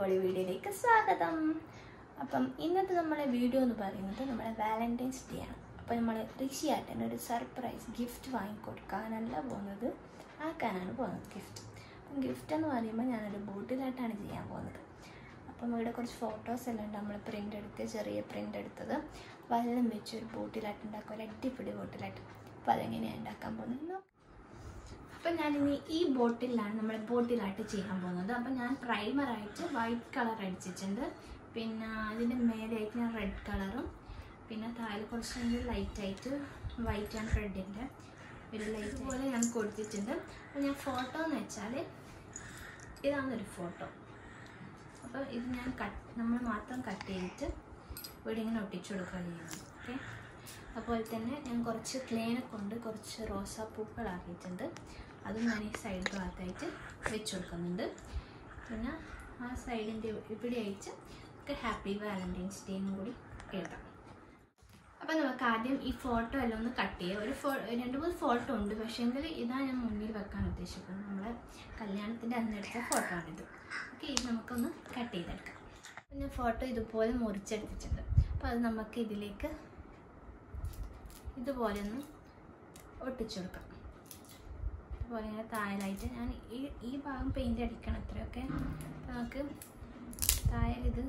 അടിപൊളി വീഡിയോയിലേക്ക് സ്വാഗതം അപ്പം ഇന്നത്തെ നമ്മളെ വീഡിയോ എന്ന് പറയുന്നത് നമ്മുടെ വാലന്റൈൻസ് ഡേ ആണ് അപ്പോൾ നമ്മൾ ഋഷിയാട്ടന് ഒരു സർപ്രൈസ് ഗിഫ്റ്റ് വാങ്ങിക്കൊടുക്കാനല്ല പോകുന്നത് ആക്കാനാണ് പോകുന്നത് ഗിഫ്റ്റ് അപ്പം ഗിഫ്റ്റ് എന്ന് പറയുമ്പോൾ ഞാനൊരു ബോട്ടിലായിട്ടാണ് ചെയ്യാൻ പോകുന്നത് അപ്പം ഇവിടെ കുറച്ച് ഫോട്ടോസ് എല്ലാം ഉണ്ട് നമ്മൾ പ്രിൻ്റ് എടുത്ത് ചെറിയ പ്രിൻ്റ് എടുത്തത് വെള്ളം വെച്ച് ഒരു ബോട്ടിലായിട്ട് ഉണ്ടാക്കുക ഒരു അടിപൊളി ബോട്ടിലായിട്ട് അപ്പോൾ അതെങ്ങനെയാണ് ഉണ്ടാക്കാൻ പോകുന്നത് നോക്കാം. അപ്പം ഞാനിനി ഈ ബോട്ടിലാണ് നമ്മൾ ബോട്ടിലായിട്ട് ചെയ്യാൻ പോകുന്നത് അപ്പം ഞാൻ പ്രൈമറായിട്ട് വൈറ്റ് കളർ അടിച്ചിട്ടുണ്ട് പിന്നെ അതിൻ്റെ മേലെയായിട്ട് ഞാൻ റെഡ് കളറും പിന്നെ താഴെ കുറച്ച് ലൈറ്റായിട്ട് വൈറ്റ് ആൻഡ് റെഡിൻ്റെ ഒരു ലൈറ്റ് പോലെ ഞാൻ കൊടുത്തിട്ടുണ്ട് അപ്പം ഞാൻ ഫോട്ടോ എന്ന് വെച്ചാൽ ഇതാണൊരു ഫോട്ടോ അപ്പോൾ ഇത് ഞാൻ കട്ട് നമ്മൾ മാത്രം കട്ട് ചെയ്തിട്ട് ഇവിടെ ഇങ്ങനെ ഒട്ടിച്ചു കൊടുക്കുകയാണ് ചെയ്യുന്നത് ഓക്കെ അതുപോലെ തന്നെ ഞാൻ കുറച്ച് ക്ലേനെ കൊണ്ട് കുറച്ച് റോസാപ്പൂക്കളാക്കിയിട്ടുണ്ട് അതും ഞാൻ ഈ സൈഡ് ഭാഗത്തായിട്ട് വെച്ച് കൊടുക്കുന്നുണ്ട് പിന്നെ ആ സൈഡിൻ്റെ ഇവിടെ അയച്ച് നമുക്ക് ഹാപ്പി വാലൻറ്റൈൻസ് ഡേ എന്നും കൂടി എഴുതാം അപ്പം നമുക്ക് ആദ്യം ഈ ഫോട്ടോ എല്ലാം ഒന്ന് കട്ട് ചെയ്യുക ഒരു ഫോ രണ്ട് മൂന്ന് ഫോട്ടോ ഉണ്ട് പക്ഷേങ്കിൽ ഇതാണ് ഞാൻ മുന്നിൽ വെക്കാൻ ഉദ്ദേശിക്കുന്നത് നമ്മളെ കല്യാണത്തിൻ്റെ അന്നെടുത്ത ഫോട്ടോ ആണിത് ഓക്കെ ഇത് നമുക്കൊന്ന് കട്ട് ചെയ്തെടുക്കാം അപ്പം ഞാൻ ഫോട്ടോ ഇതുപോലെ മുറിച്ചെടുത്തിട്ടുണ്ട് അപ്പോൾ അത് നമുക്ക് ഇതിലേക്ക് ഇതുപോലെ ഒന്ന് ഒട്ടിച്ചു കൊടുക്കാം ഇതുപോലെ ഇങ്ങനെ താഴെയായിട്ട് ഞാൻ ഈ ഈ ഭാഗം പെയിൻ്റ് അടിക്കണം അത്രയൊക്കെ അപ്പോൾ നമുക്ക് താഴെ ഇത്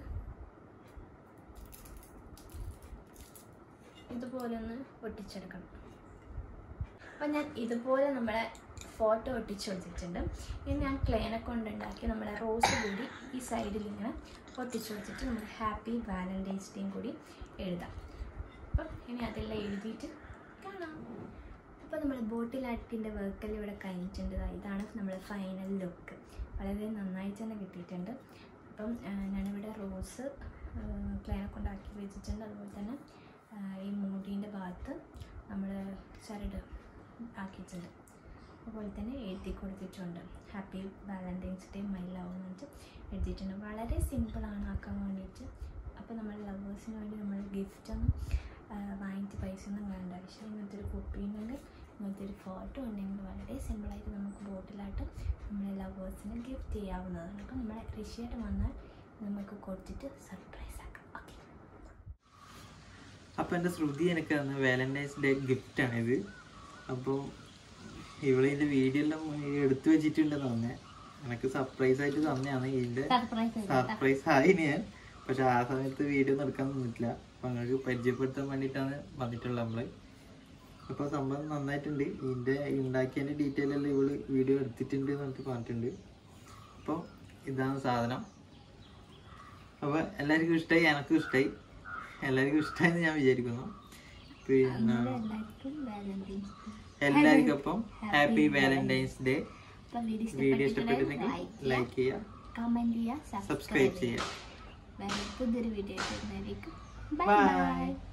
ഇതുപോലെ ഒന്ന് ഒട്ടിച്ചെടുക്കണം അപ്പം ഞാൻ ഇതുപോലെ നമ്മളെ ഫോട്ടോ ഒട്ടിച്ചു കൊടുത്തിട്ടുണ്ട് ഇനി ഞാൻ ക്ലേനെ കൊണ്ടുണ്ടാക്കി നമ്മളെ റോസ് കൂടി ഈ സൈഡിൽ ഇങ്ങനെ ഒട്ടിച്ചു കൊടുത്തിട്ട് നമ്മൾ ഹാപ്പി വാലൻറ്റൈൻസ് ഡേയും കൂടി എഴുതാം അപ്പം ഇനി അതെല്ലാം എഴുതിയിട്ട് കാണാം അപ്പോൾ നമ്മൾ ബോട്ടിൽ ആർട്ടിൻ്റെ വർക്കെല്ലാം ഇവിടെ കഴിഞ്ഞിട്ടുണ്ട് ദാ ഇതാണ് നമ്മുടെ ഫൈനൽ ലുക്ക് വളരെ നന്നായിട്ട് തന്നെ കിട്ടിയിട്ടുണ്ട് അപ്പം ആ, ഞാനിവിടെ റോസ് ക്ലേനെ കൊണ്ടാക്കി വെച്ചിട്ടുണ്ട് അതുപോലെ തന്നെ ആ, ഈ മൂടീൻ്റെ ഭാഗത്ത് നമ്മൾ ചരട് ആക്കിയിട്ടുണ്ട് അതുപോലെ തന്നെ എഴുതി കൊടുത്തിട്ടുണ്ട് happy Valentine's Day my love എന്ന് പറഞ്ഞിട്ട് എഴുതിയിട്ടുണ്ട് വളരെ സിമ്പിളാണ് ആക്കാൻ വേണ്ടിയിട്ട് അപ്പോൾ നമ്മൾ ലവേഴ്സിന് വേണ്ടി നമ്മൾ ഗിഫ്റ്റൊന്നും വാങ്ങിച്ച് പൈസ ഒന്നും വേണ്ട പക്ഷേ ഇങ്ങനത്തെ ഒരു കുപ്പി ഉണ്ടെങ്കിൽ ഇങ്ങനത്തെ ഒരു ഫോട്ടോ ഉണ്ടെങ്കിൽ വളരെ സിമ്പിളായിട്ട് നമുക്ക് ബോട്ടിലായിട്ട് നമ്മളെ ലവേഴ്സിന് ഗിഫ്റ്റ് ചെയ്യാവുന്നതാണ് അപ്പോൾ നമ്മളെ ഋഷിയായിട്ട് വന്നാൽ നമുക്ക് കൊടുത്തിട്ട് സർപ്രൈസ് ആക്കാം ഓക്കെ അപ്പോൾ എൻ്റെ ശ്രുതി എനിക്ക് തന്ന വാലന്റൈൻസ് ഡേ ഗിഫ്റ്റാണിത് അപ്പോൾ ഇവളിതിൻ്റെ വീഡിയോ എല്ലാം എടുത്തു വെച്ചിട്ടുണ്ട് തന്നെ എനിക്ക് സർപ്രൈസ് ആയിട്ട് തന്നെയാണ് ഇതിൻ്റെ സർപ്രൈസ് സർപ്രൈസ് ആയി ഞാൻ പക്ഷെ ആ സമയത്ത് വീഡിയോ ഒന്നും എടുക്കാൻ നിന്നിട്ടില്ല അപ്പം നിങ്ങൾക്ക് പരിചയപ്പെടുത്താൻ വേണ്ടിയിട്ടാണ് വന്നിട്ടുള്ളത് നമ്മൾ അപ്പോൾ സംഭവം നന്നായിട്ടുണ്ട് ഇതിൻ്റെ ഉണ്ടാക്കിയതിൻ്റെ ഡീറ്റെയിൽ എല്ലാം ഇവള് വീഡിയോ എടുത്തിട്ടുണ്ട് എന്ന് പറഞ്ഞിട്ട് പറഞ്ഞിട്ടുണ്ട് അപ്പോൾ ഇതാണ് സാധനം അപ്പോൾ എല്ലാവർക്കും ഇഷ്ടമായി എനക്കും ഇഷ്ടമായി എല്ലാവർക്കും ഇഷ്ടമായെന്ന് ഞാൻ വിചാരിക്കുന്നു പിന്നെ എല്ലാവർക്കും വാലന്റൈൻസ് എല്ലാവർക്കും അപ്പം ഹാപ്പി വാലന്റൈൻസ് ഡേ അപ്പം വീഡിയോ വീഡിയോ ഇഷ്ടപ്പെട്ടിട്ടുണ്ടെങ്കിൽ ഇഷ്ടപ്പെട്ടിട്ടുണ്ടെങ്കിൽ ലൈക്ക് ലൈക്ക് ചെയ്യുക കമൻറ്റ് ചെയ്യുക സബ്സ്ക്രൈബ് ചെയ്യുക വേറെ പുതിയൊരു വീഡിയോ ആയിട്ട് വരുന്നതായിരിക്കും ബൈ Bye. ബൈ